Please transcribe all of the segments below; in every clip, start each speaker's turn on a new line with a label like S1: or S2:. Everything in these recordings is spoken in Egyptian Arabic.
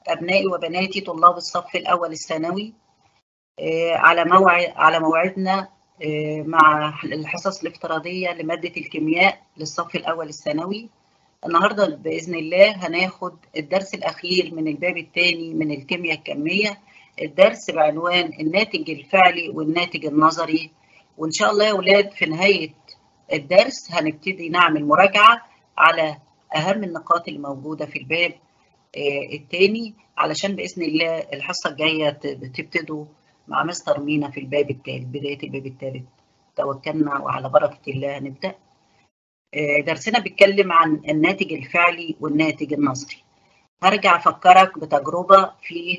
S1: أبنائي وبناتي طلاب الصف الأول الثانوي على موعد على موعدنا مع الحصص الافتراضية لمادة الكيمياء للصف الأول الثانوي النهاردة بإذن الله هناخد الدرس الأخير من الباب الثاني من الكيمياء الكمية الدرس بعنوان الناتج الفعلي والناتج النظري وإن شاء الله يا أولاد في نهاية الدرس هنبتدي نعمل مراجعة على أهم النقاط اللي موجودة في الباب الثاني علشان بإذن الله الحصة الجاية تبتدوا مع مستر مينا في الباب الثالث بداية الباب الثالث توكلنا وعلى بركة الله هنبدأ درسنا بيتكلم عن الناتج الفعلي والناتج النظري هرجع أفكرك بتجربة في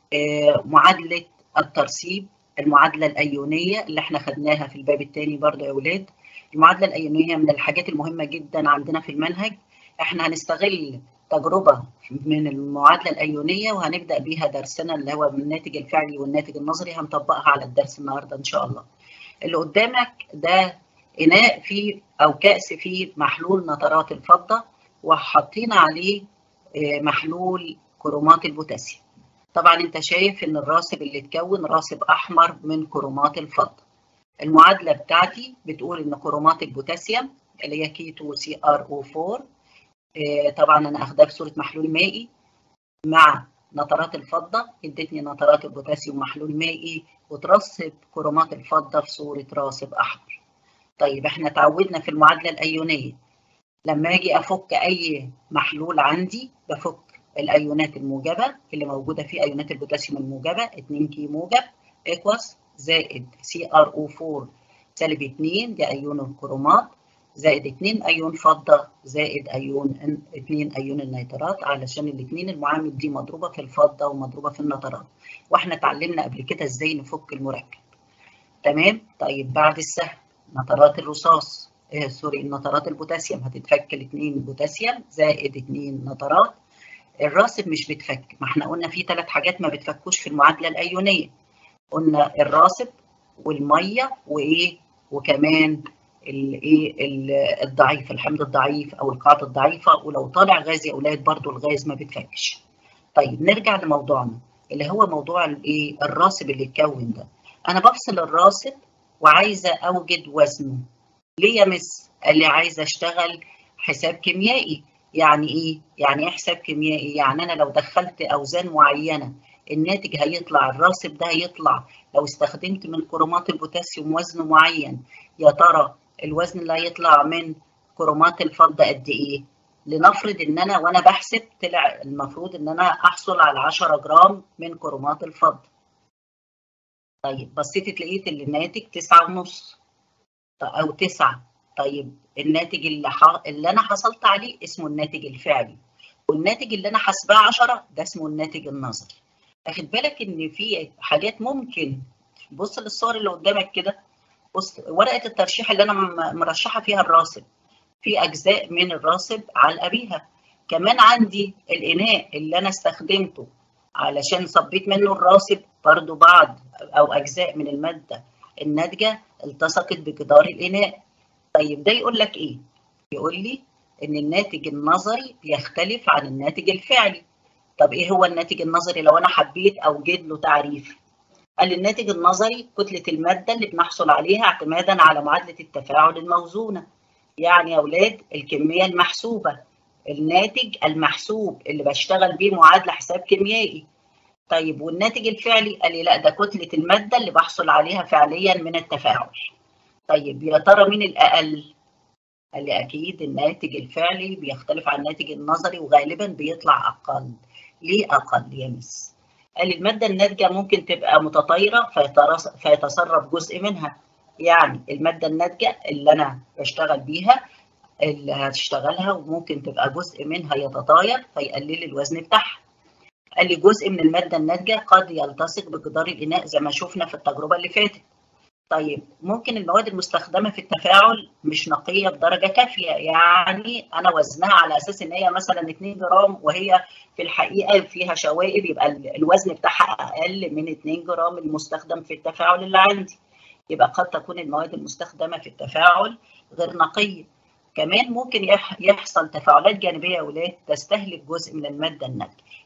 S1: معادلة الترسيب المعادلة الأيونية اللي احنا خدناها في الباب الثاني برضه يا أولاد المعادلة الأيونية من الحاجات المهمة جدا عندنا في المنهج احنا هنستغل تجربة من المعادلة الأيونية وهنبدأ بيها درسنا اللي هو الناتج الفعلي والناتج النظري هنطبقها على الدرس النهاردة إن شاء الله اللي قدامك ده إناء فيه أو كأس فيه محلول نترات الفضة وحاطين عليه محلول كرومات البوتاسيوم طبعا انت شايف ان الراسب اللي اتكون راسب احمر من كرومات الفضة المعادلة بتاعتي بتقول ان كرومات البوتاسيوم اللي هي كيتو سي ار او 4 طبعا انا اخدها في صوره محلول مائي مع نترات الفضه ادتني نترات البوتاسيوم محلول مائي وترسب كرومات الفضه في صوره راسب احمر. طيب احنا اتعودنا في المعادله الايونيه لما اجي افك اي محلول عندي بفك الايونات الموجبه اللي موجوده فيه ايونات البوتاسيوم الموجبه 2 كي موجب اكوس زائد سي ار او 4 سالب 2 دي ايون الكرومات زائد 2 ايون فضه زائد ايون 2 ايون النيترات علشان الاثنين المعامل دي مضروبه في الفضه ومضروبه في النترات واحنا اتعلمنا قبل كده ازاي نفك المركب تمام طيب بعد السهم نترات الرصاص آه سوري نترات البوتاسيوم هتتفك الاثنين بوتاسيوم زائد 2 نترات الراسب مش بتفك ما احنا قلنا في ثلاث حاجات ما بتفكوش في المعادله الايونيه قلنا الراسب والميه وايه وكمان الايه الضعيف الحمض الضعيف او القاعده الضعيفه ولو طالع غاز يا اولاد برضو الغاز ما بتفكش طيب نرجع لموضوعنا اللي هو موضوع الايه الراسب اللي اتكون ده انا بفصل الراسب وعايزه اوجد وزنه ليه يا مس قال لي عايزه اشتغل حساب كيميائي يعني ايه يعني ايه حساب كيميائي يعني انا لو دخلت اوزان معينه الناتج هيطلع الراسب ده هيطلع لو استخدمت من كرومات البوتاسيوم وزن معين يا ترى الوزن اللي هيطلع من كرومات الفضة قد ايه؟ لنفرض ان انا وانا بحسب طلع المفروض ان انا احصل على 10 جرام من كرومات الفضة. طيب بصيت لقيت اللي الناتج تسعة ونص او تسعة طيب الناتج اللي, ح... اللي انا حصلت عليه اسمه الناتج الفعلي والناتج اللي انا حاسباه 10 ده اسمه الناتج النظري. اخد بالك ان في حاجات ممكن بص للصور اللي قدامك كده بص ورقه الترشيح اللي انا مرشحه فيها الراسب في اجزاء من الراسب علقه بيها كمان عندي الاناء اللي انا استخدمته علشان صبيت منه الراسب برضو بعض او اجزاء من الماده الناتجه التصقت بجدار الاناء طيب ده يقول لك ايه يقول لي ان الناتج النظري بيختلف عن الناتج الفعلي طب ايه هو الناتج النظري لو انا حبيت اوجد له تعريف قال الناتج النظري كتلة المادة اللي بنحصل عليها اعتمادا على معادلة التفاعل الموزونة يعني يا أولاد الكمية المحسوبة الناتج المحسوب اللي بشتغل بيه معادلة حساب كيميائي طيب والناتج الفعلي قال لي لا ده كتلة المادة اللي بحصل عليها فعليا من التفاعل طيب يا ترى مين الأقل؟ قال لي أكيد الناتج الفعلي بيختلف عن الناتج النظري وغالبا بيطلع أقل ليه أقل يا مس؟ قال المادة الناتجة ممكن تبقى متطايرة فيتسرب جزء منها يعني المادة الناتجة اللي أنا بشتغل بيها اللي هتشتغلها وممكن تبقى جزء منها يتطاير فيقلل الوزن بتاعها قال لي جزء من المادة الناتجة قد يلتصق بجدار الإناء زي ما شفنا في التجربة اللي فاتت طيب ممكن المواد المستخدمه في التفاعل مش نقيه بدرجه كافيه يعني انا وزنها على اساس ان هي مثلا 2 جرام وهي في الحقيقه فيها شوائب يبقى الوزن بتاعها اقل من 2 جرام المستخدم في التفاعل اللي عندي يبقى قد تكون المواد المستخدمه في التفاعل غير نقيه كمان ممكن يحصل تفاعلات جانبيه يا اولاد تستهلك جزء من الماده الناتجه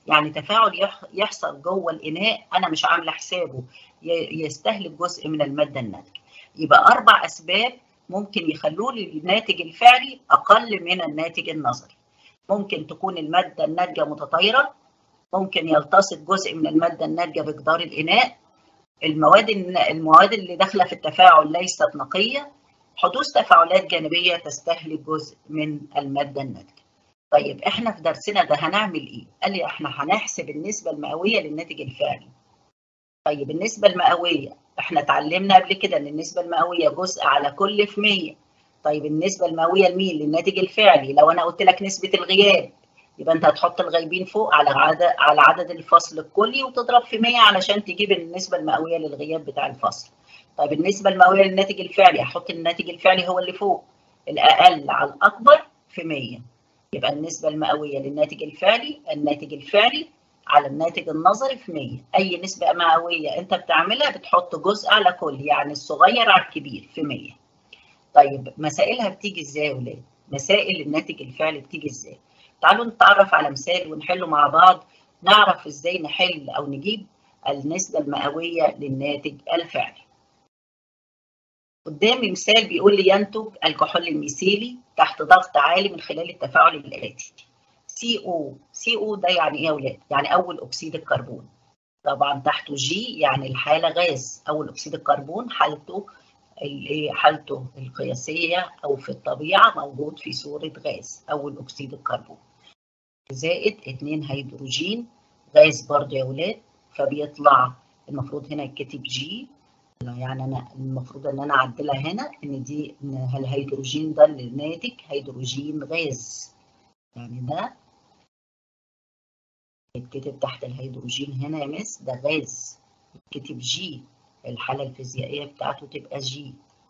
S1: يعني تفاعل يحصل جوه الاناء انا مش عامله حسابه يستهلك جزء من الماده الناتجه يبقى اربع اسباب ممكن يخلوا لي الناتج الفعلي اقل من الناتج النظري ممكن تكون الماده الناتجه متطايره ممكن يلتصق جزء من الماده الناتجه بجدار الاناء المواد المواد اللي داخله في التفاعل ليست نقيه حدوث تفاعلات جانبيه تستهلك جزء من الماده الناتجه طيب احنا في درسنا ده هنعمل ايه قال لي احنا هنحسب النسبه المئويه للناتج الفعلي طيب النسبه المئويه احنا اتعلمنا قبل كده ان النسبه المئويه جزء على كل في 100 طيب النسبه المئويه لمين للناتج الفعلي لو انا قلت لك نسبه الغياب يبقى انت هتحط الغايبين فوق على عدد على عدد الفصل الكلي وتضرب في 100 علشان تجيب النسبه المئويه للغياب بتاع الفصل طيب النسبه المئويه للناتج الفعلي هحط الناتج الفعلي هو اللي فوق الاقل على الاكبر في 100 يبقى النسبه المئويه للناتج الفعلي الناتج الفعلي على الناتج النظري في 100 اي نسبه مئويه انت بتعملها بتحط جزء على كل يعني الصغير على الكبير في 100 طيب مسائلها بتيجي ازاي يا ولاد مسائل الناتج الفعلي بتيجي ازاي تعالوا نتعرف على مثال ونحله مع بعض نعرف ازاي نحل او نجيب النسبه المئويه للناتج الفعلي قدامي مثال بيقول لي ينتج الكحول الميثيلي تحت ضغط عالي من خلال التفاعل الاتي سي او سي او ده يعني ايه يا اولاد يعني اول اكسيد الكربون طبعا تحته جي يعني الحاله غاز اول اكسيد الكربون حالته حالته القياسيه او في الطبيعه موجود في صوره غاز اول اكسيد الكربون زائد 2 هيدروجين غاز برضه يا اولاد فبيطلع المفروض هنا يتكتب جي يعني انا المفروض ان انا اعدلها هنا ان دي ان الهيدروجين ده اللي ناتج هيدروجين غاز يعني ده يتكتب تحت الهيدروجين هنا يا مس ده غاز يتكتب جي الحالة الفيزيائية بتاعته تبقى جي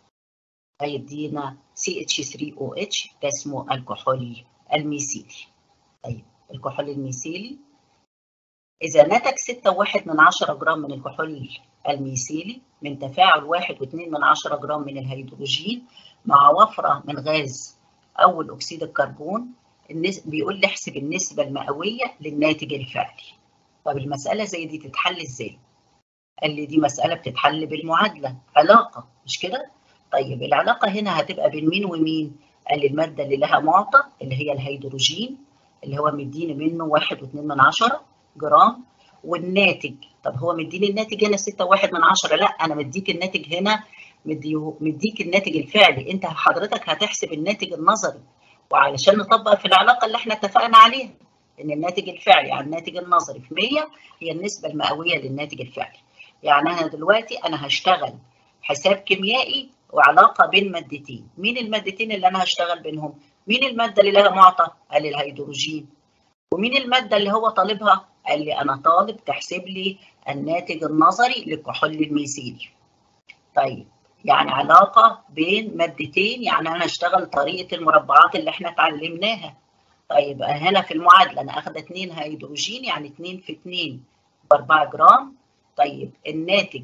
S1: هيدينا CH3OH ده اسمه الكحول الميثيلي طيب الكحول الميثيلي إذا نتج 6.1 من 10 جرام من الكحول الميثيلي من تفاعل 1.2 من 10 جرام من الهيدروجين مع وفرة من غاز أول أكسيد الكربون بيقول لي احسب النسبة المئوية للناتج الفعلي طب المسألة زي دي تتحل ازاي؟ قال لي دي مسألة بتتحل بالمعادلة علاقة مش كده؟ طيب العلاقة هنا هتبقى بين مين ومين؟ قال لي المادة اللي لها معطى اللي هي الهيدروجين اللي هو مديني منه واحد واتنين من عشرة جرام والناتج طب هو مديني الناتج هنا ستة واحد من عشرة لا أنا مديك الناتج هنا مديك الناتج الفعلي أنت حضرتك هتحسب الناتج النظري وعلشان نطبق في العلاقة اللي احنا اتفقنا عليها إن الناتج الفعلي على الناتج النظري في 100 هي النسبة المئوية للناتج الفعلي يعني أنا دلوقتي أنا هشتغل حساب كيميائي وعلاقة بين مادتين مين المادتين اللي أنا هشتغل بينهم مين المادة اللي لها معطى قال لي الهيدروجين ومين المادة اللي هو طالبها قال لي أنا طالب تحسب لي الناتج النظري للكحول الميثيلي طيب يعني علاقة بين مادتين يعني أنا هشتغل طريقة المربعات اللي احنا اتعلمناها طيب هنا في المعادلة أنا أخد 2 هيدروجين يعني 2 في 2 ب 4 جرام طيب الناتج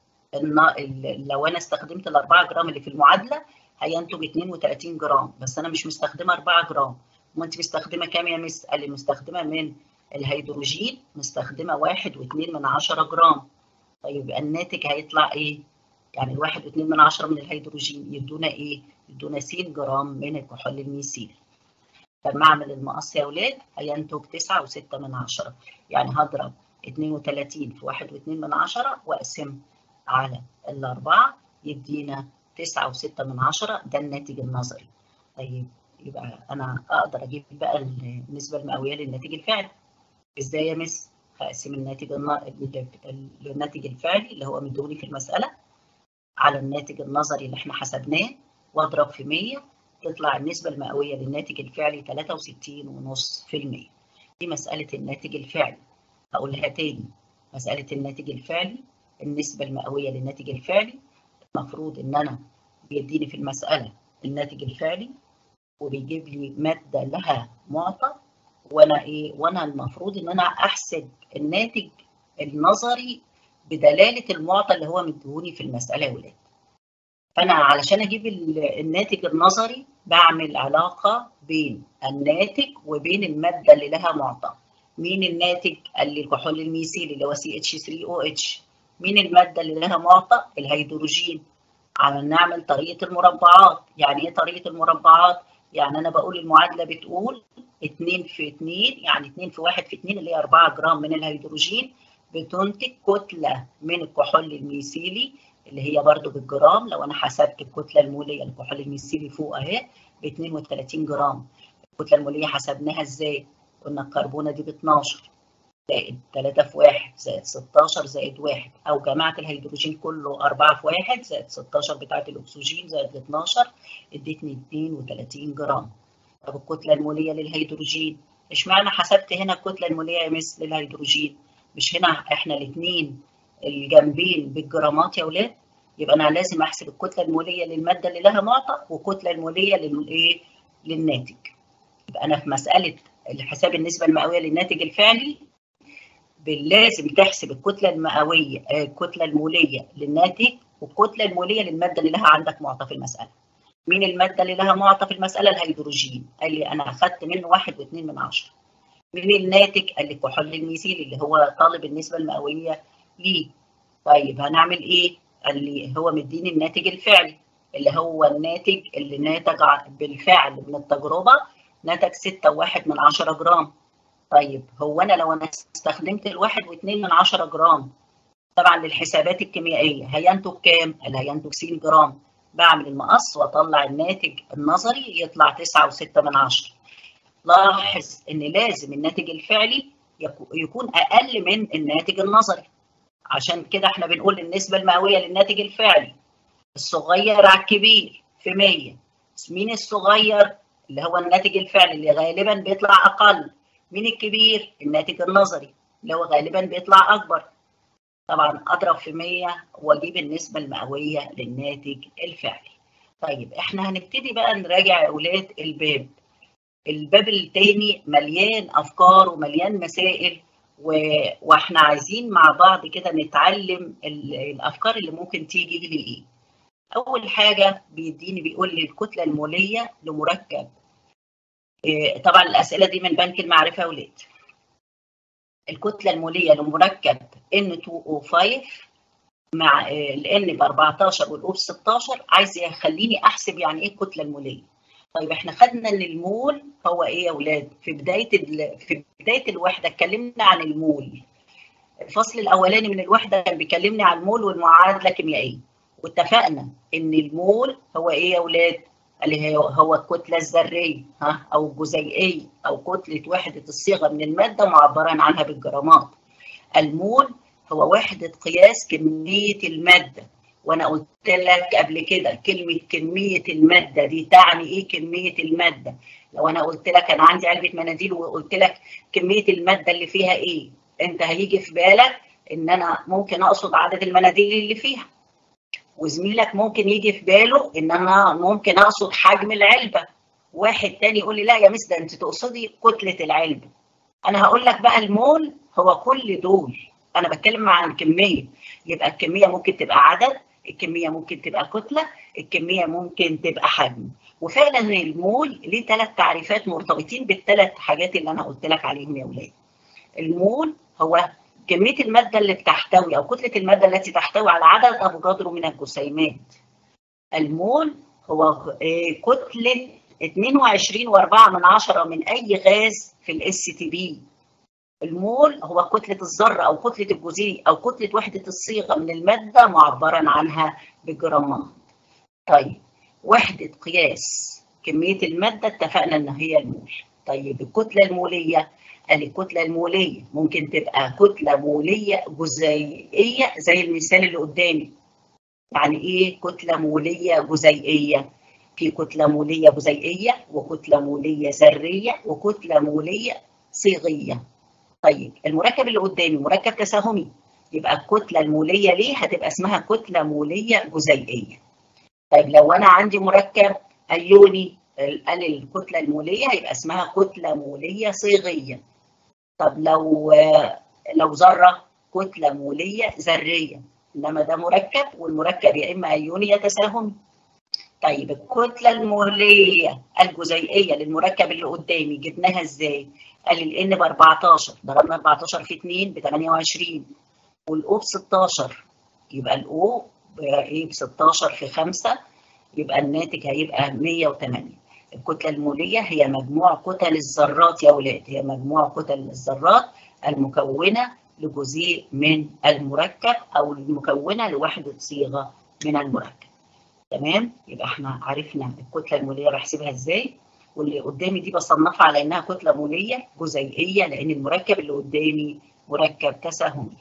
S1: لو أنا استخدمت ال 4 جرام اللي في المعادلة هينتج 32 جرام بس أنا مش مستخدمة 4 جرام ما أنت مستخدمة كام يا مس؟ قال لي مستخدمة من الهيدروجين مستخدمة 1 و2 من 10 جرام طيب يبقى الناتج هيطلع إيه؟ يعني الواحد واثنين من عشرة من الهيدروجين يدونا ايه؟ يدونا س جرام من الكحول الميثيلي. لما اعمل المقص يا اولاد هينتج 9 و6 من عشرة يعني هضرب 32 في 1 و2 من عشرة واقسم على الاربعه يدينا 9 و6 من عشرة ده الناتج النظري. طيب يبقى انا اقدر اجيب بقى النسبه المئويه للناتج الفعلي. ازاي يا مس؟ هقسم الناتج الناتج الفعلي اللي هو مدوني في المساله على الناتج النظري اللي احنا حسبناه واضرب في 100 تطلع النسبة المئوية للناتج الفعلي 63.5% دي مسألة الناتج الفعلي هقولها تاني مسألة الناتج الفعلي النسبة المئوية للناتج الفعلي المفروض إن أنا بيديني في المسألة الناتج الفعلي وبيجيب لي مادة لها معطى وأنا إيه وأنا المفروض إن أنا أحسب الناتج النظري بدلاله المعطى اللي هو مديهوني في المساله يا ولاد. فانا علشان اجيب الناتج النظري بعمل علاقه بين الناتج وبين الماده اللي لها معطى. مين الناتج؟ قال لي الكحول الميثيلي اللي هو CH3OH مين المادة اللي لها معطى؟ الهيدروجين على نعمل طريقة المربعات يعني ايه طريقة المربعات؟ يعني انا بقول المعادلة بتقول 2 في 2 يعني 2 في 1 في 2 اللي هي 4 جرام من الهيدروجين بتنتج كتلة من الكحول الميثيلي اللي هي برضو بالجرام لو انا حسبت الكتلة المولية للكحول الميثيلي فوق اهي ب 32 جرام الكتلة المولية حسبناها ازاي؟ قلنا الكربونة دي ب 12 زائد 3 في 1 زائد 16 زائد 1 او جمعت الهيدروجين كله 4 في 1 زائد 16 بتاعت الاكسجين زائد 12 ادتني 32 جرام طب الكتله الموليه للهيدروجين اشمعنى حسبت هنا الكتله الموليه يا مس للهيدروجين مش هنا احنا الاثنين الجنبين بالجرامات يا اولاد يبقى انا لازم احسب الكتله الموليه للماده اللي لها معطى والكتله الموليه للايه للناتج يبقى انا في مساله حساب النسبه المئويه للناتج الفعلي لازم تحسب الكتله المئويه الكتله الموليه للناتج والكتله الموليه للماده اللي لها عندك معطى في المساله. مين الماده اللي لها معطى في المساله؟ الهيدروجين. قال لي انا اخذت منه 1.2 من 10. مين الناتج؟ قال لي الكحول الميثيلي اللي هو طالب النسبه المئويه ليه. طيب هنعمل ايه؟ قال لي هو مديني الناتج الفعلي اللي هو الناتج اللي ناتج بالفعل من التجربه نتج 6.1 من 10 جرام. طيب هو انا لو انا استخدمت الواحد واثنين من عشرة جرام طبعا للحسابات الكيميائيه هينتج كام؟ قال هينتج س جرام بعمل المقص واطلع الناتج النظري يطلع تسعة وستة من عشرة لاحظ ان لازم الناتج الفعلي يكون اقل من الناتج النظري عشان كده احنا بنقول النسبه المئويه للناتج الفعلي الصغير على الكبير في 100 مين الصغير اللي هو الناتج الفعلي اللي غالبا بيطلع اقل مين الكبير؟ الناتج النظري اللي هو غالبا بيطلع اكبر. طبعا اضرب في 100 واجيب النسبه المئويه للناتج الفعلي. طيب احنا هنبتدي بقى نراجع يا اولاد الباب. الباب التاني مليان افكار ومليان مسائل و... واحنا عايزين مع بعض كده نتعلم ال... الافكار اللي ممكن تيجي لي ايه. اول حاجه بيديني بيقول لي الكتله الموليه لمركب طبعا الاسئله دي من بنك المعرفه يا ولاد الكتله الموليه لمركب N2O5 مع ال N ب 14 والO ب 16 عايز يخليني احسب يعني ايه الكتله الموليه طيب احنا خدنا ان المول هو ايه يا ولاد في بدايه في بدايه الوحده اتكلمنا عن المول الفصل الاولاني من الوحده كان بيكلمني عن المول والمعادله الكيميائيه واتفقنا ان المول هو ايه يا ولاد اللي هو الكتله الذريه ها او الجزيئيه او كتله وحده الصيغه من الماده معبرا عنها بالجرامات. المول هو وحده قياس كميه الماده وانا قلت لك قبل كده كلمه كميه الماده دي تعني ايه كميه الماده؟ لو انا قلت لك انا عندي علبه مناديل وقلت لك كميه الماده اللي فيها ايه؟ انت هيجي في بالك ان انا ممكن اقصد عدد المناديل اللي فيها. وزميلك ممكن يجي في باله ان انا ممكن اقصد حجم العلبه واحد تاني يقول لي لا يا مس ده انت تقصدي كتله العلبه انا هقول لك بقى المول هو كل دول انا بتكلم عن كميه يبقى الكميه ممكن تبقى عدد الكميه ممكن تبقى كتله الكميه ممكن تبقى حجم وفعلا المول ليه ثلاث تعريفات مرتبطين بالثلاث حاجات اللي انا قلت لك عليهم يا اولاد المول هو كميه الماده اللي بتحتوي او كتله الماده التي تحتوي على عدد افوكادرو من الجسيمات المول هو كتله 22.4 من عشرة من اي غاز في الاس تي بي المول هو كتله الذره او كتله الجزيء او كتله وحده الصيغه من الماده معبرا عنها بالجرامات طيب وحده قياس كميه الماده اتفقنا ان هي المول طيب الكتله الموليه قال الكتله الموليه ممكن تبقى كتله موليه جزيئيه زي المثال اللي قدامي يعني ايه كتله موليه جزيئيه في كتله موليه جزيئيه وكتله موليه ذريه وكتله موليه صيغيه طيب المركب اللي قدامي مركب تساهمي يبقى الكتله الموليه ليه هتبقى اسمها كتله موليه جزيئيه طيب لو انا عندي مركب ايوني قال الكتله الموليه هيبقى اسمها كتله موليه صيغيه طب لو لو ذره كتله موليه ذريه انما ده مركب والمركب يا اما ايوني يا تساهمي طيب الكتله الموليه الجزيئيه للمركب اللي قدامي جبناها ازاي قال لي الان ب 14 ضربنا 14 في 2 ب 28 والاو ب 16 يبقى الاو ايه ب 16 في 5 يبقى الناتج هيبقى 108 الكتله الموليه هي مجموع كتل الذرات يا اولاد هي مجموع كتل الذرات المكونه لجزيء من المركب او المكونه لوحده صيغه من المركب تمام يبقى احنا عرفنا الكتله الموليه بحسبها ازاي واللي قدامي دي بصنفها على انها كتله موليه جزيئيه لان المركب اللي قدامي مركب تساهمي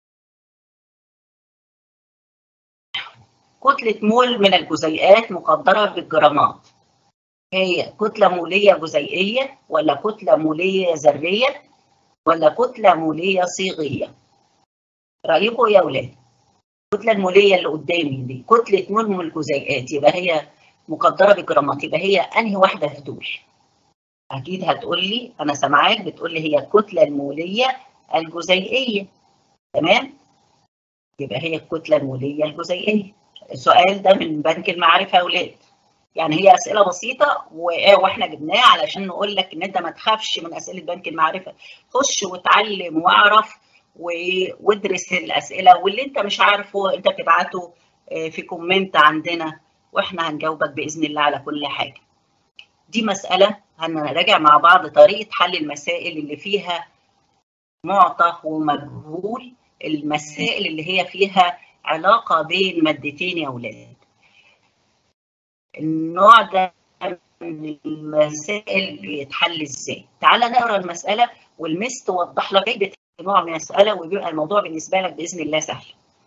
S1: كتله مول من الجزيئات مقدره بالجرامات هي كتله موليه جزيئيه ولا كتله موليه ذريه ولا كتله موليه صيغيه رايكم يا اولاد الكتله الموليه اللي قدامي دي كتله مول من الجزيئات يبقى هي مقدره بجرامات يبقى هي انهي واحده في دول اكيد هتقول لي انا سامعاك بتقول لي هي الكتله الموليه الجزيئيه تمام يبقى هي الكتله الموليه الجزيئيه السؤال ده من بنك المعرفه يا اولاد يعني هي اسئله بسيطه واحنا جبناها علشان نقول لك ان انت ما تخافش من اسئله بنك المعرفه خش واتعلم واعرف وادرس الاسئله واللي انت مش عارفه انت بتبعته في كومنت عندنا واحنا هنجاوبك باذن الله على كل حاجه. دي مساله هنراجع مع بعض طريقه حل المسائل اللي فيها معطى ومجهول المسائل اللي هي فيها علاقه بين مادتين يا اولاد. النوع ده من المسائل بيتحل ازاي؟ تعالى نقرا المساله والمس توضح لك ايه نوع من المساله ويبقى الموضوع بالنسبه لك باذن الله سهل.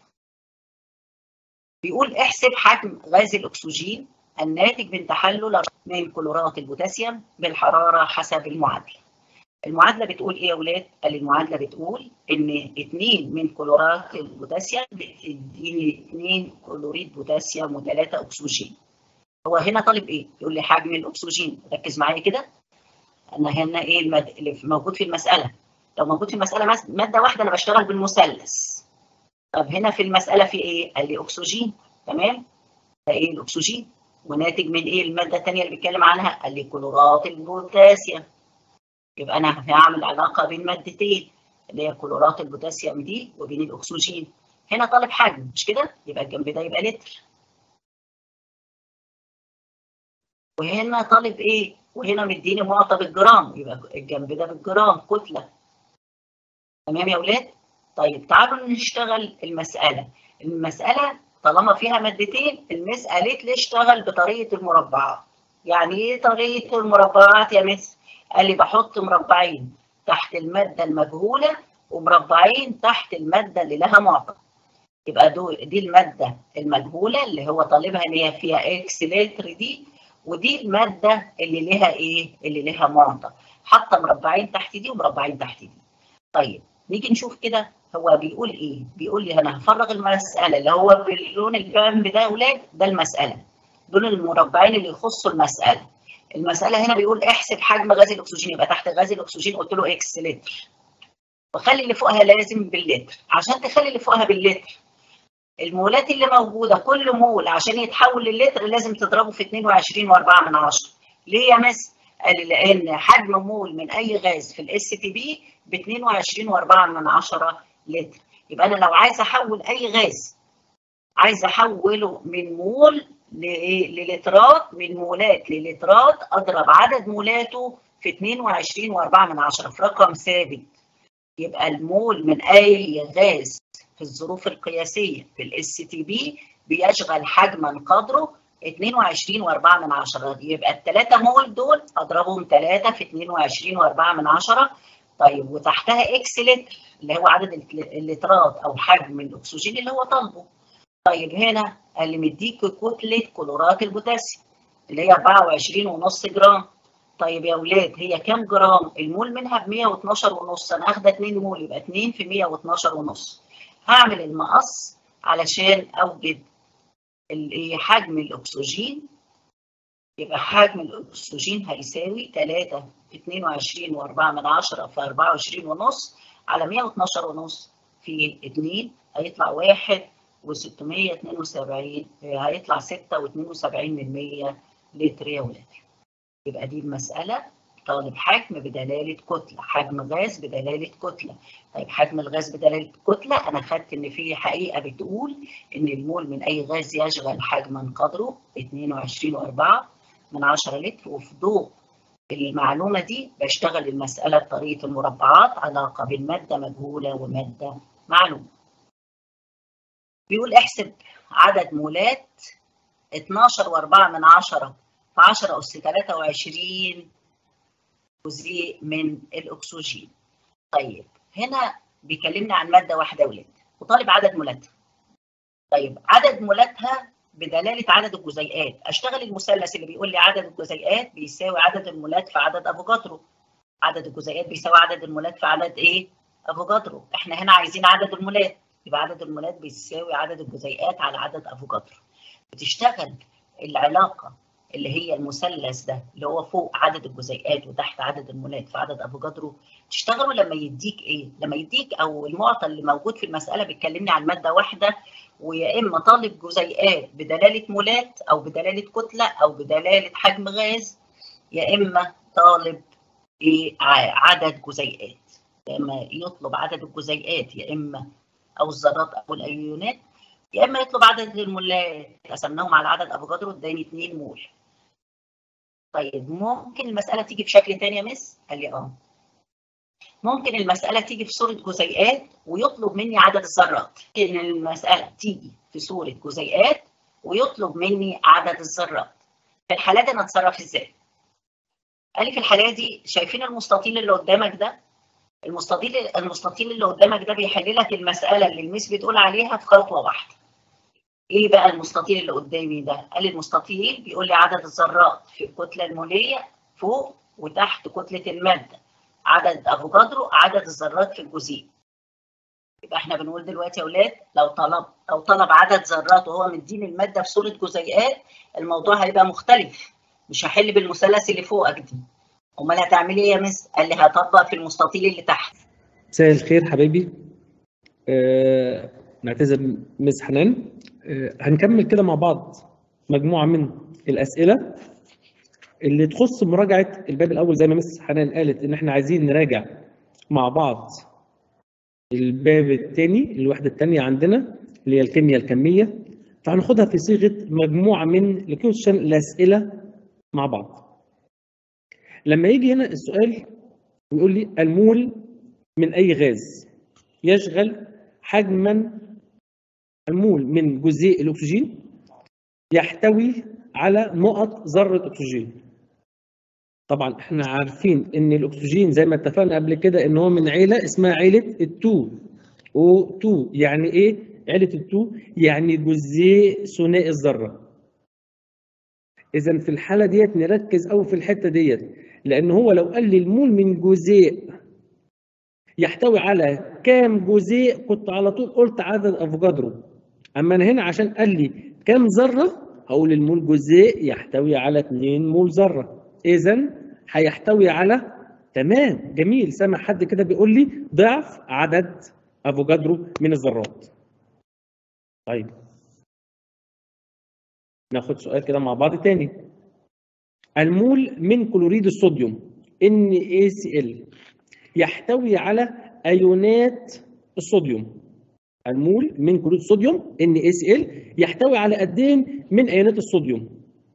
S1: بيقول احسب حجم غاز الاكسجين الناتج من تحلل من كلورات البوتاسيوم بالحراره حسب المعادله. المعادله بتقول ايه يا اولاد؟ قال المعادله بتقول ان 2 من كلورات البوتاسيوم بتديني 2 كلوريد بوتاسيوم و3 اكسجين. هو هنا طالب ايه؟ يقول لي حجم الاكسجين، ركز معايا كده. انا هنا ايه المد... اللي موجود في المساله؟ لو موجود في المساله ماده واحده انا بشتغل بالمثلث. طب هنا في المسألة في إيه؟ قال لي أكسجين تمام؟ ده إيه الأكسجين؟ وناتج من إيه المادة الثانية اللي بيتكلم عنها؟ قال لي كلورات البوتاسيوم. يبقى أنا هعمل علاقة بين مادتين اللي هي كلورات البوتاسيوم دي وبين الأكسجين. هنا طالب حجم مش كده؟ يبقى الجنب ده يبقى لتر. وهنا طالب إيه؟ وهنا مديني معطى بالجرام يبقى الجنب ده بالجرام كتلة. تمام يا أولاد؟ طيب تعالوا نشتغل المسألة المسألة طالما فيها مادتين المس قالت لي اشتغل بطريقة المربعات يعني ايه طريقة المربعات يا مس؟ قال لي بحط مربعين تحت المادة المجهولة ومربعين تحت المادة اللي لها معطى يبقى دول دي المادة المجهولة اللي هو طالبها اللي هي فيها اكس لتر دي ودي المادة اللي لها ايه؟ اللي لها معطى حاطة مربعين تحت دي ومربعين تحت دي طيب نيجي نشوف كده هو بيقول ايه؟ بيقول لي انا هفرغ المساله اللي هو باللون الجنب ده يا اولاد ده المساله. دول المربعين اللي يخصوا المساله. المساله هنا بيقول احسب حجم غاز الاكسجين يبقى تحت غاز الاكسجين قلت له اكس لتر. وخلي اللي فوقها لازم باللتر، عشان تخلي اللي فوقها باللتر المولات اللي موجوده كل مول عشان يتحول للتر لازم تضربه في 22.4 من 10. ليه يا مس؟ قال لان حجم مول من اي غاز في الاس تي بي ب 22.4 من 10 لتر يبقى انا لو عايز احول اي غاز عايز احوله من مول للترات من مولات للترات اضرب عدد مولاته في 22.4 من 10 في رقم ثابت يبقى المول من اي غاز في الظروف القياسيه في الاس تي بي بيشغل حجما قدره 22.4 من 10 يبقى الثلاثه مول دول اضربهم 3 في 22.4 من 10 طيب وتحتها اكس لتر اللي هو عدد اللترات او حجم الاكسجين اللي هو طالبه. طيب هنا قال لي مديك كتله كلورات البوتاسيوم اللي هي 24.5 جرام. طيب يا اولاد هي كام جرام؟ المول منها ب 112 ونص انا اخده 2 مول يبقى 2 في 112 ونص. هعمل المقص علشان اوجد حجم الاكسجين يبقى حجم الاكسجين هيساوي 3 في 22 و4 من 10 في 24 ونص على 112 ونص في 2 هيطلع 1 و672 هيطلع 6 و72 من 100 لتر يا ولاد. يبقى دي المسألة طالب حجم بدلالة كتلة حجم غاز بدلالة كتلة طيب حجم الغاز بدلالة كتلة أنا خدت إن في حقيقة بتقول إن المول من أي غاز يشغل حجما قدره 22.4 من 10 لتر وفي ضوء المعلومة دي بشتغل المسألة بطريقة المربعات علاقة بين مادة مجهولة ومادة معلومة بيقول احسب عدد مولات 12 و4 من 10 في 10 أس 23 جزيء من الأكسجين. طيب هنا بيكلمنا عن مادة واحدة ولاد وطالب عدد مولاتها. طيب عدد مولاتها بدلالة عدد الجزيئات، أشتغل المثلث اللي بيقول لي عدد الجزيئات بيساوي عدد المولات في عدد أفوكادرو. عدد الجزيئات بيساوي عدد المولات في عدد إيه؟ أفوكادرو. إحنا هنا عايزين عدد المولات، يبقى عدد المولات بيساوي عدد الجزيئات على عدد أفوكادرو. بتشتغل العلاقة اللي هي المثلث ده اللي هو فوق عدد الجزيئات وتحت عدد المولات في عدد افوكادرو تشتغلوا لما يديك ايه؟ لما يديك او المعطى اللي موجود في المساله بيتكلمني عن ماده واحده ويا اما طالب جزيئات بدلاله مولات او بدلاله كتله او بدلاله حجم غاز يا اما طالب ايه عدد جزيئات يا اما يطلب عدد الجزيئات يا اما او الذرات او الايونات يا اما يطلب عدد المولات قسمناهم على عدد افوكادرو اداني 2 مول طيب ممكن المساله تيجي بشكل تاني يا مس قال لي اه ممكن المساله تيجي في صوره جزيئات ويطلب مني عدد الذرات ممكن المساله تيجي في صوره جزيئات ويطلب مني عدد الذرات في الحاله دي انا اتصرف ازاي قال لي في الحاله دي شايفين المستطيل اللي قدامك ده المستطيل المستطيل اللي قدامك ده بيحل لك المساله اللي الميس بتقول عليها في خطوه واحده ايه بقى المستطيل اللي قدامي ده؟ قال المستطيل بيقول لي عدد الذرات في الكتله الموليه فوق وتحت كتله الماده. عدد افوكادرو عدد الذرات في الجزيء. يبقى احنا بنقول دلوقتي يا اولاد لو طلب لو طلب عدد ذرات وهو مديني الماده في صوره جزيئات الموضوع هيبقى مختلف. مش هحل بالمثلث اللي فوقك دي. امال هتعملي ايه يا مس؟ قال لي هطبق في المستطيل اللي تحت.
S2: مساء الخير حبايبي. أه نعتذر مس حنان أه هنكمل كده مع بعض مجموعه من الاسئله اللي تخص مراجعه الباب الاول زي ما مس حنان قالت ان احنا عايزين نراجع مع بعض الباب الثاني الوحده الثانيه عندنا اللي هي الكيمياء الكميه فهناخدها في صيغه مجموعه من الكويشن الاسئله مع بعض لما يجي هنا السؤال ويقول لي المول من اي غاز يشغل حجما المول من جزيء الاكسجين يحتوي على نقط ذره اكسجين طبعا احنا عارفين ان الاكسجين زي ما اتفقنا قبل كده ان هو من عيله اسمها عيله التو او 2 يعني ايه عيله التو يعني جزيء ثنائي الذره اذا في الحاله ديت نركز قوي في الحته ديت لان هو لو قال لي المول من جزيء يحتوي على كام جزيء كنت على طول قلت عدد افوكادرو اما انا هنا عشان قال لي كام ذره هقول المول جزيء يحتوي على 2 مول ذره اذا هيحتوي على تمام جميل سامع حد كده بيقول لي ضعف عدد افوكادرو من الذرات طيب ناخد سؤال كده مع بعض تاني المول من كلوريد الصوديوم NaCl يحتوي على ايونات الصوديوم المول من كلوريد الصوديوم NaCl يحتوي على قد ايه من ايونات الصوديوم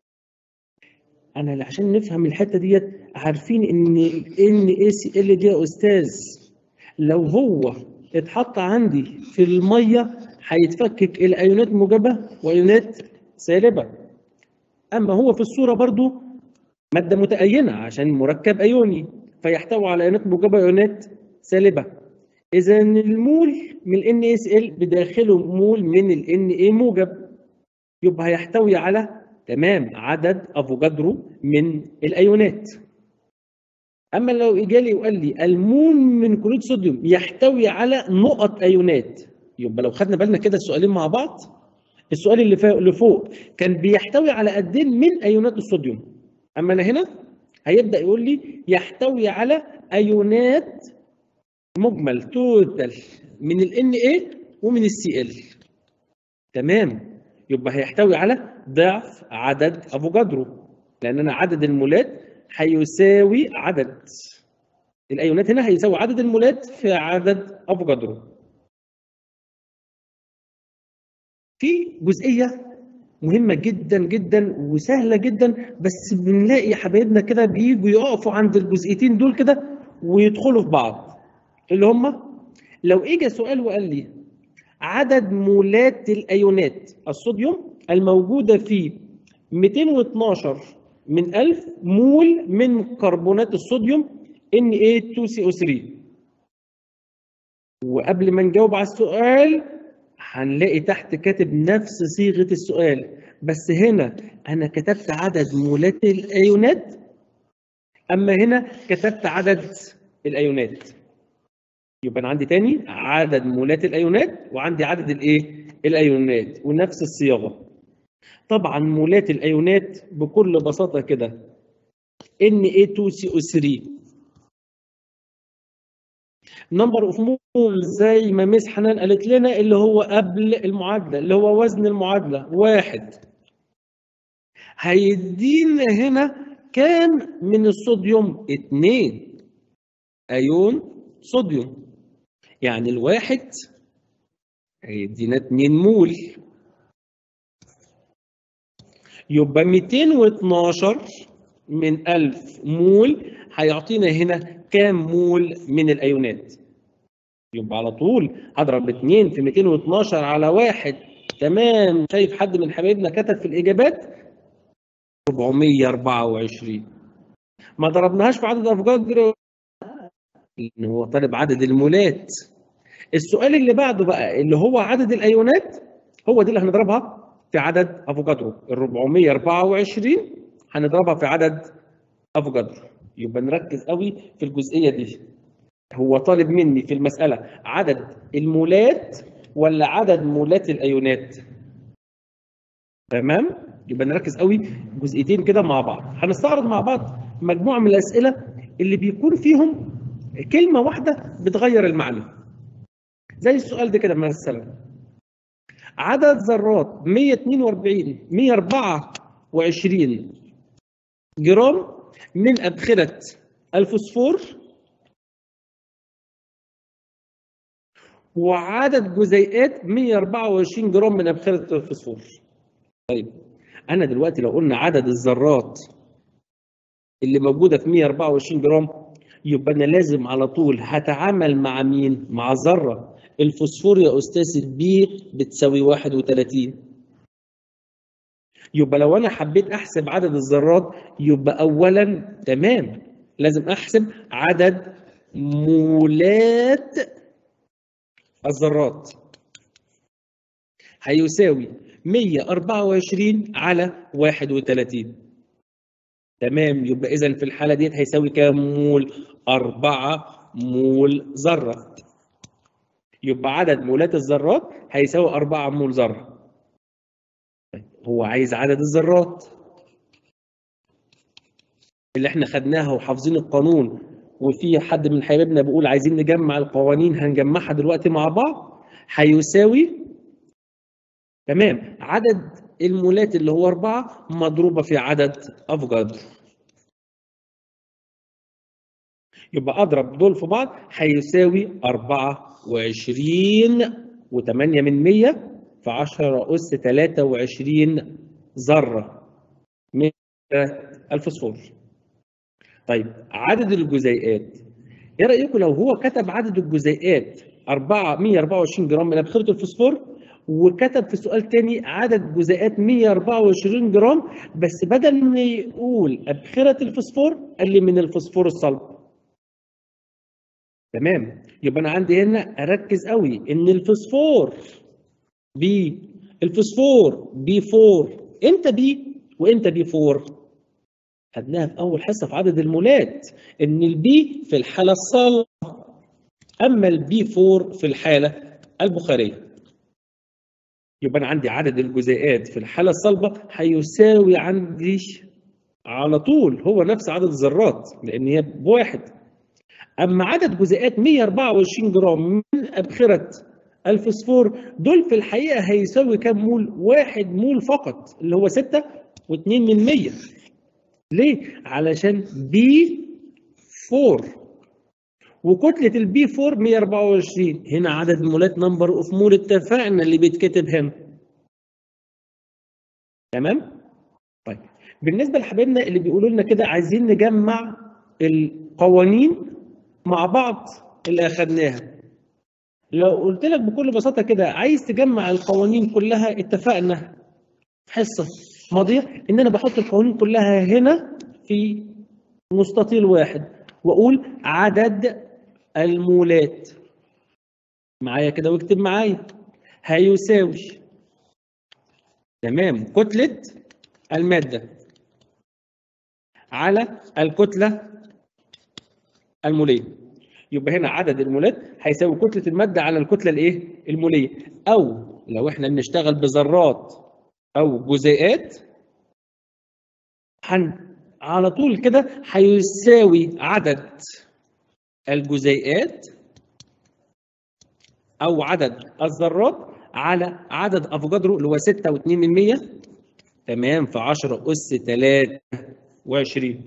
S2: انا عشان نفهم الحته ديت عارفين ان NaCl دي يا استاذ لو هو اتحط عندي في الميه هيتفكك الى ايونات موجبه وايونات سالبه اما هو في الصوره برضو ماده متأينه عشان مركب ايوني فيحتوي على ايونات موجبه وايونات سالبه اذا المول من ال NaCl بداخله مول من ال Na موجب يبقى هيحتوي على تمام عدد افوكادرو من الايونات اما لو اجالي وقال لي المول من كلوريد صوديوم يحتوي على نقط ايونات يبقى لو خدنا بالنا كده السؤالين مع بعض السؤال اللي فوق اللي فوق كان بيحتوي على قد ايه من ايونات الصوديوم اما انا هنا هيبدا يقول لي يحتوي على ايونات مجمل توتال من ال Na ومن السي ال تمام يبقى هيحتوي على ضعف عدد افوكادرو لان انا عدد المولات هيساوي عدد الايونات هنا هيساوي عدد المولات في عدد افوكادرو في جزئيه مهمه جدا جدا وسهله جدا بس بنلاقي حبايبنا كده بييجوا يقفوا عند الجزئيتين دول كده ويدخلوا في بعض اللي هم لو اجى سؤال وقال لي عدد مولات الايونات الصوديوم الموجوده في 212 من 1000 مول من كربونات الصوديوم Na2CO3 وقبل ما نجاوب على السؤال هنلاقي تحت كاتب نفس صيغه السؤال بس هنا انا كتبت عدد مولات الايونات اما هنا كتبت عدد الايونات يبقى انا عندي تاني عدد مولات الايونات وعندي عدد الايه الايونات ونفس الصياغه طبعا مولات الايونات بكل بساطه كده Na2CO3 نمبر اوف مول زي ما ميس حنان قالت لنا اللي هو قبل المعادله اللي هو وزن المعادله واحد هيدينا هنا كام من الصوديوم؟ اتنين ايون صوديوم يعني الواحد هيدينا 2 مول يبقى 212 من 1000 مول هيعطينا هنا كام مول من الايونات يبقى على طول هضرب 2 في 212 على واحد تمام شايف حد من حبايبنا كتب في الاجابات 424 ما ضربناهاش في عدد افوكادرو لان هو طالب عدد المولات السؤال اللي بعده بقى اللي هو عدد الايونات هو دي اللي هنضربها في عدد افوكادرو ال 424 هنضربها في عدد افوكادرو يبقى نركز قوي في الجزئيه دي هو طالب مني في المساله عدد المولات ولا عدد مولات الايونات تمام يبقى نركز قوي جزئيتين كده مع بعض هنستعرض مع بعض مجموعه من الاسئله اللي بيكون فيهم كلمه واحده بتغير المعنى زي السؤال ده كده مثلا عدد ذرات 142 124 جرام من أبخرة الفوسفور وعدد جزيئات 124 جرام من أبخرة الفوسفور طيب أنا دلوقتي لو قلنا عدد الذرات اللي موجودة في 124 جرام يبقى أنا لازم على طول هتعامل مع مين؟ مع ذرة الفوسفور يا أستاذ البي بتساوي 31 يبقى لو انا حبيت احسب عدد الذرات يبقى اولا تمام لازم احسب عدد مولات الذرات هيساوي 124 على 31 تمام يبقى اذا في الحاله ديت هيساوي كام مول 4 مول ذره يبقى عدد مولات الذرات هيساوي 4 مول ذره هو عايز عدد الذرات اللي احنا خدناها وحافظين القانون وفي حد من حبايبنا بيقول عايزين نجمع القوانين هنجمعها دلوقتي مع بعض هيساوي تمام عدد المولات اللي هو أربعة مضروبة في عدد أفوكادرو يبقى أضرب دول في بعض هيساوي أربعة وعشرين وثمانية من مية في 10 أس 23 ذرة من الفوسفور. طيب عدد الجزيئات ايه رأيكم لو هو كتب عدد الجزيئات 4 124 جرام من أبخرة الفوسفور وكتب في سؤال تاني عدد جزيئات 124 جرام بس بدل ما يقول أبخرة الفوسفور قال لي من الفوسفور الصلب. تمام يبقى أنا عندي هنا أركز قوي إن الفوسفور بي الفوسفور بي 4 امتى بي وامتى بي 4 خدناها في اول حصه في عدد المولات ان البي في الحاله الصلبه اما البي 4 في الحاله البخاريه يبقى انا عندي عدد الجزيئات في الحاله الصلبه هيساوي عندي على طول هو نفس عدد الذرات لان هي بواحد اما عدد جزيئات 124 جرام من ابخره الفوسفور دول في الحقيقه هيساوي كام مول؟ واحد مول فقط اللي هو 6 و2 من 100 ليه؟ علشان بي 4 وكتلة البي 4 124 هنا عدد مولات نمبر اوف مول اتفقنا اللي بيتكتب هنا تمام؟ طيب بالنسبة لحبايبنا اللي بيقولوا لنا كده عايزين نجمع القوانين مع بعض اللي أخدناها لو قلت لك بكل بساطة كده عايز تجمع القوانين كلها اتفقنا حصة ماضية إن أنا بحط القوانين كلها هنا في مستطيل واحد وأقول عدد المولات معايا كده واكتب معايا هيساوي تمام كتلة المادة على الكتلة المولية يبقى هنا عدد المولات هيساوي كتلة المادة على الكتلة الايه؟ المولية أو لو احنا بنشتغل بذرات أو جزيئات هن على طول كده هيساوي عدد الجزيئات أو عدد الذرات على عدد افوكادرو اللي هو 6.2% تمام في 10 اس 23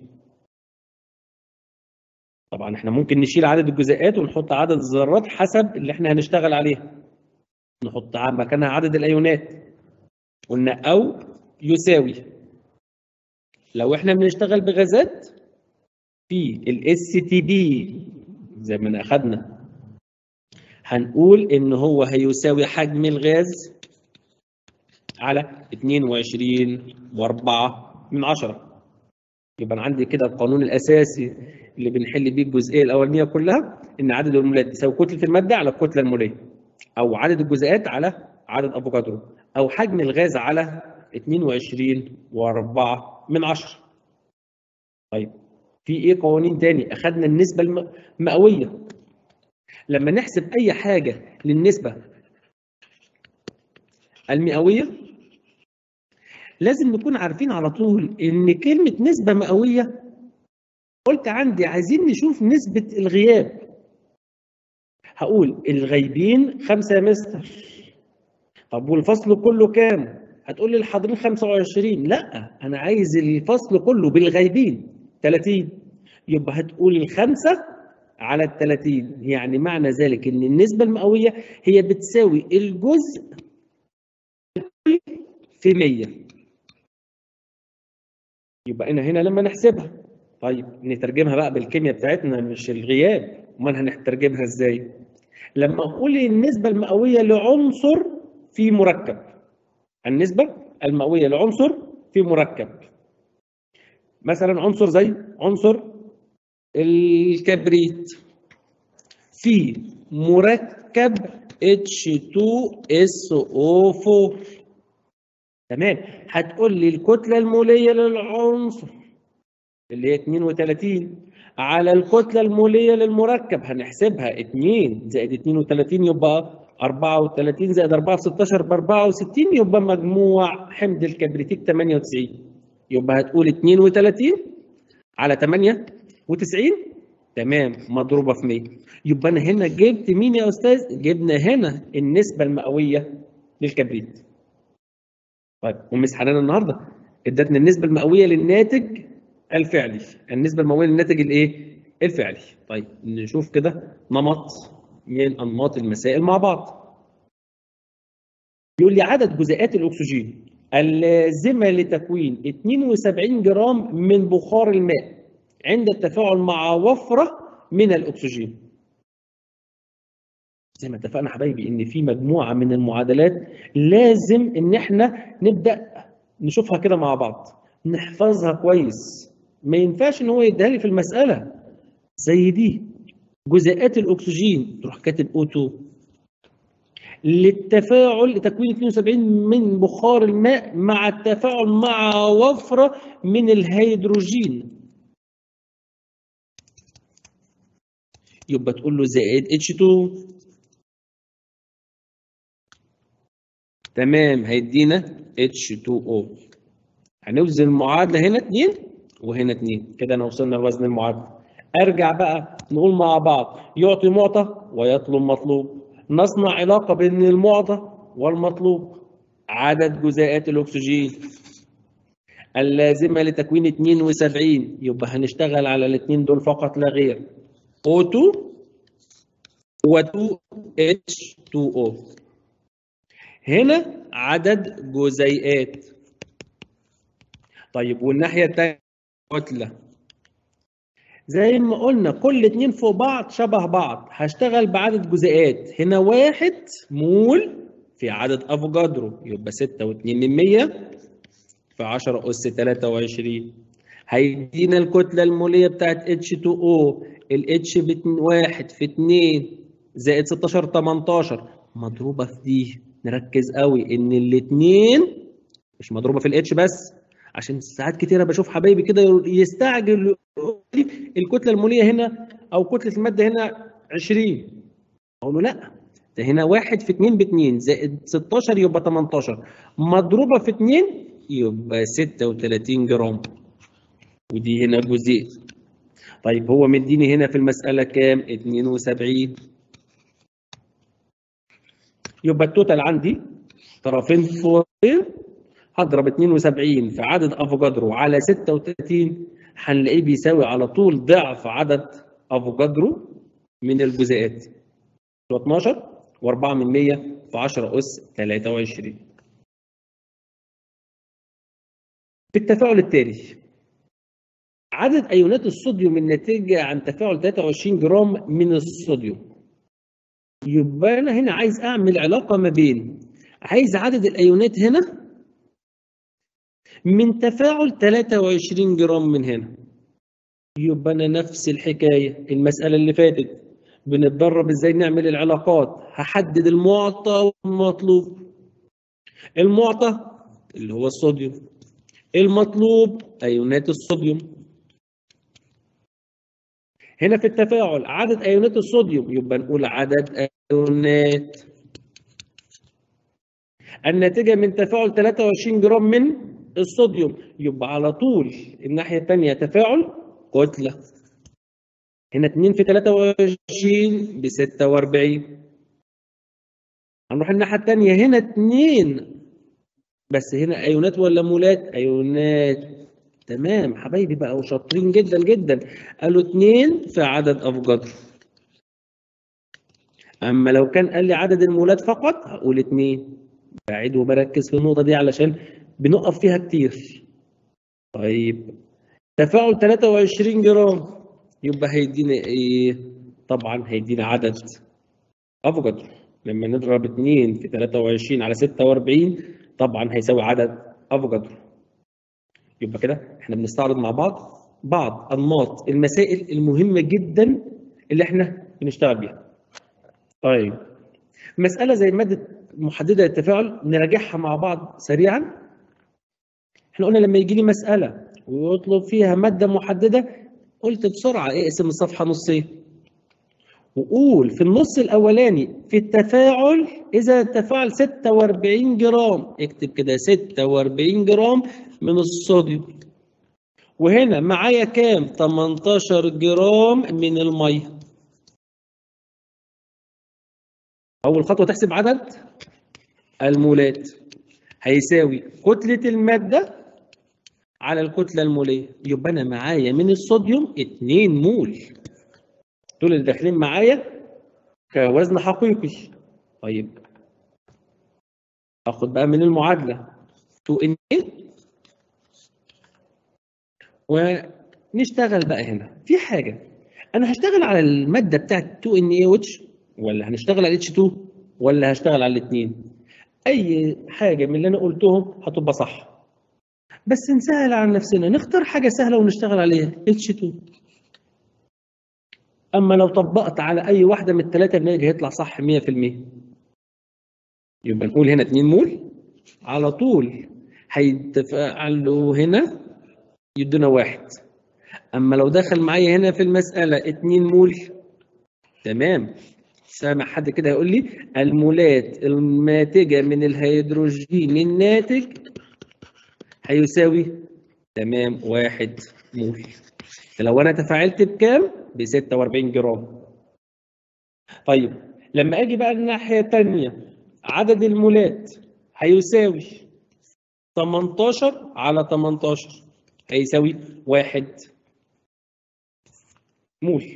S2: طبعا احنا ممكن نشيل عدد الجزيئات ونحط عدد الذرات حسب اللي احنا هنشتغل عليها نحط مكانها عدد الايونات قلنا او يساوي لو احنا بنشتغل بغازات في الاس تي بي زي ما اخذنا هنقول ان هو هيساوي حجم الغاز على 22 و4 من 10 يبقى انا عندي كده القانون الاساسي اللي بنحل بيه الجزئيه الاولانيه كلها ان عدد المولات يساوي كتله الماده على الكتله الموليه او عدد الجزيئات على عدد افوكادرو او حجم الغاز على 22 و4 من 10 طيب في ايه قوانين تاني اخذنا النسبه المئويه لما نحسب اي حاجه للنسبه المئويه لازم نكون عارفين على طول ان كلمه نسبه مئويه قلت عندي عايزين نشوف نسبه الغياب هقول الغايبين خمسة يا مستر طب والفصل كله كام هتقول لي الحاضرين 25 لا انا عايز الفصل كله بالغايبين 30 يبقى هتقول الخمسه على ال 30 يعني معنى ذلك ان النسبه المئويه هي بتساوي الجزء في 100 يبقى انا هنا لما نحسبها طيب نترجمها بقى بالكيمياء بتاعتنا مش الغياب امال هنترجمها ازاي لما اقول النسبه المئويه لعنصر في مركب النسبه المئويه لعنصر في مركب مثلا عنصر زي عنصر الكبريت في مركب H2SO4 تمام هتقول لي الكتله الموليه للعنصر اللي هي 32 على الكتله الموليه للمركب هنحسبها 2 زائد 32 يبقى 34 زائد 4 في 16 ب 64 يبقى مجموع حمض الكبريتيك 98 يبقى هتقول 32 على 98 تمام مضروبه في 100 يبقى انا هنا جبت مين يا استاذ؟ جبنا هنا النسبه المئويه للكبريت. طيب ومس حنان النهارده ادتنا النسبه المئويه للناتج الفعلي، النسبه المئويه للناتج الايه؟ الفعلي. طيب نشوف كده نمط من انماط المسائل مع بعض. يقول لي عدد جزيئات الاكسجين اللازمه لتكوين 72 جرام من بخار الماء عند التفاعل مع وفره من الاكسجين. زي ما اتفقنا حبايبي ان في مجموعه من المعادلات لازم ان احنا نبدا نشوفها كده مع بعض نحفظها كويس ما ينفعش ان هو يديها لي في المساله زي دي جزيئات الاكسجين تروح كاتب O2 للتفاعل لتكوين 72 من بخار الماء مع التفاعل مع وفره من الهيدروجين يبقى تقول له زائد H2 تمام هيدينا H2O هنوزن المعادلة هنا 2 وهنا 2 كده انا وصلنا لوزن المعادلة ارجع بقى نقول مع بعض يعطي معطى ويطلب مطلوب نصنع علاقة بين المعطى والمطلوب عدد جزيئات الأكسجين اللازمة لتكوين 72 يبقى هنشتغل على الاثنين دول فقط لا غير O2 و 2H2O هنا عدد جزيئات طيب والناحية الثانية كتلة زي ما قلنا كل اتنين فوق بعض شبه بعض هشتغل بعدد جزيئات هنا واحد مول في عدد افوجادرو يبقى ستة واتنين من مية في عشرة أس تلاتة وعشرين هيدينا الكتلة المولية بتاعت H2O ال H بواحد في اتنين زائد 16 18 مضروبة في دي نركز قوي إن الاتنين مش مضروبة في الاتش بس عشان ساعات كتيرة بشوف حبايبي كده يستعجل الكتلة المولية هنا أو كتلة المادة هنا 20 أقول له لأ ده هنا واحد في 2 ب 2 زائد 16 يبقى 18 مضروبة في 2 يبقى 36 جرام ودي هنا جزيء طيب هو مديني هنا في المسألة كام؟ 72 يبقى التوتال عندي طرفين فوقين هضرب 72 في عدد افوجادرو على 36 هنلاقيه بيساوي على طول ضعف عدد افوجادرو من الجزيئات 12 و4 من 100 في 10 اس 23 في التفاعل التالي عدد ايونات الصوديوم الناتجه عن تفاعل 23 جرام من الصوديوم يبقى انا هنا عايز اعمل علاقه ما بين عايز عدد الايونات هنا من تفاعل 23 جرام من هنا يبقى انا نفس الحكايه المساله اللي فاتت بنتدرب ازاي نعمل العلاقات هحدد المعطى والمطلوب المعطى اللي هو الصوديوم المطلوب ايونات الصوديوم هنا في التفاعل عدد ايونات الصوديوم يبقى نقول عدد ايونات الناتجه من تفاعل 23 جرام من الصوديوم يبقى على طول الناحيه الثانيه تفاعل كتله هنا 2 في 23 ب 46 هنروح الناحيه الثانيه هنا 2 بس هنا ايونات ولا مولات ايونات تمام حبايبي بقى وشاطرين جدا جدا قالوا 2 في عدد افوجادرو اما لو كان قال لي عدد المولات فقط هقول 2 بعيد وبركز في النقطه دي علشان بنقف فيها كتير طيب تفاعل 23 جرام يبقى هيدينا ايه طبعا هيدينا عدد افوجادرو لما نضرب 2 في 23 على 46 طبعا هيساوي عدد افوجادرو يبقى كده احنا بنستعرض مع بعض بعض انماط المسائل المهمه جدا اللي احنا بنشتغل بيها طيب مساله زي ماده محدده للتفاعل نراجعها مع بعض سريعا احنا قلنا لما يجي لي مساله ويطلب فيها ماده محدده قلت بسرعه اقسم الصفحه نصين وقول في النص الاولاني في التفاعل اذا التفاعل 46 جرام اكتب كده 46 جرام من الصوديوم وهنا معايا كام 18 جرام من الميه اول خطوه تحسب عدد المولات هيساوي كتله الماده على الكتله الموليه يبقى انا معايا من الصوديوم 2 مول دول اللي داخلين معايا كوزن حقيقي طيب اخد بقى من المعادله 2 ان ونشتغل بقى هنا في حاجه انا هشتغل على الماده بتاعت 2 ان اي واتش ولا هنشتغل على اتش 2 ولا هشتغل على الاثنين اي حاجه من اللي انا قلتهم هتبقى صح بس نسهل على نفسنا نختار حاجه سهله ونشتغل عليها اتش 2 اما لو طبقت على اي واحده من الثلاثه الناتج هيطلع صح 100% يبقى نقول هنا 2 مول على طول هيتفاعلوا هنا يدونا واحد اما لو دخل معايا هنا في المساله 2 مول تمام سامع حد كده يقول لي المولات الناتجه من الهيدروجين الناتج هيساوي تمام واحد مول لو انا تفاعلت بكام؟ ب 46 جرام. طيب لما اجي بقى الناحيه الثانيه عدد المولات هيساوي 18 على 18 هيساوي 1 مول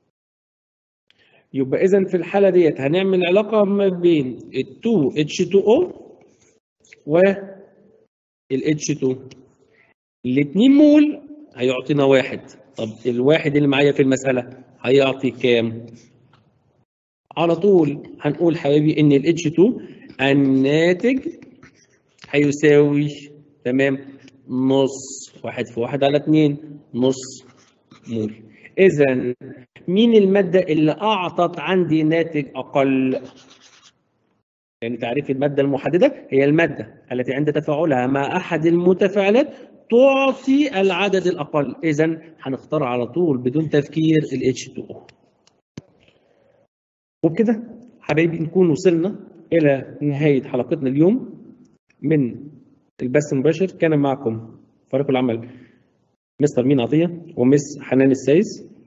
S2: يبقى اذا في الحاله ديت هنعمل علاقه ما بين ال 2 H2O وال H2 الاثنين مول هيعطينا واحد طب الواحد اللي معايا في المساله هيعطي كام؟ على طول هنقول حبايبي ان ال H2 الناتج هيساوي تمام نص واحد في واحد على اتنين نص مول اذا مين المادة اللي أعطت عندي ناتج أقل؟ يعني تعريف المادة المحددة هي المادة التي عند تفاعلها مع أحد المتفاعلات تعطي العدد الأقل، إذا هنختار على طول بدون تفكير ال H2O. وبكده حبايبي نكون وصلنا إلى نهاية حلقتنا اليوم من البث المباشر كان معكم فريق العمل مستر مين عطية ومس حنان السايس